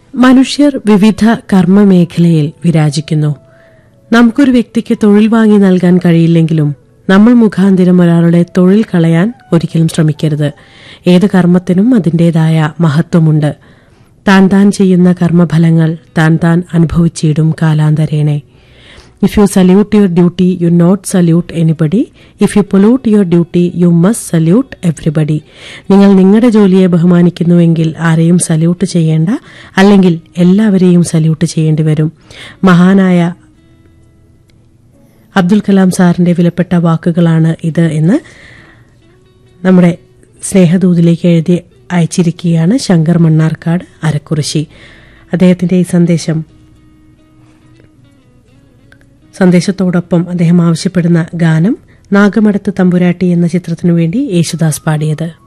മനുഷ്യർ വിവിധ കർമ്മമേഖലയിൽ വിരാജിക്കുന്നു നമുക്കൊരു വ്യക്തിക്ക് തൊഴിൽ വാങ്ങി നൽകാൻ കഴിയില്ലെങ്കിലും നമ്മൾ മുഖാന്തിരം ഒരാളുടെ തൊഴിൽ കളയാൻ ഒരിക്കലും ശ്രമിക്കരുത് ഏത് കർമ്മത്തിനും അതിൻ്റെതായ മഹത്വമുണ്ട് താൻ താൻ ചെയ്യുന്ന കർമ്മഫലങ്ങൾ താൻ താൻ അനുഭവിച്ചിടും കാലാന്തരേണെ if you salute your duty you not salute anybody if you pollute your duty you must salute everybody നിങ്ങൾ നിങ്ങളുടെ ജോലിയെ ബഹുമാനിക്കുന്നുവെങ്കിൽ ആരെയും സല്യൂട്ട് ചെയ്യേണ്ട അല്ലെങ്കിൽ എല്ലാവരെയും സല്യൂട്ട് ചെയ്യേണ്ടി വരും മഹാനായ അബ്ദുൽ കലാം സാറിന്റെ വിലപ്പെട്ട വാക്കുകളാണ് ഇത് എന്ന് നമ്മുടെ സ്നേഹദൂതിലേക്ക് എഴുതി അയച്ചിരിക്കുകയാണ് ശങ്കർ മണ്ണാർക്കാട് അരക്കുറിശി അദ്ദേഹത്തിന്റെ ഈ സന്ദേശം സന്ദേശത്തോടൊപ്പം അദ്ദേഹം ആവശ്യപ്പെടുന്ന ഗാനം നാഗമടത്ത് തമ്പുരാട്ടി എന്ന ചിത്രത്തിനു വേണ്ടി യേശുദാസ് പാടിയത്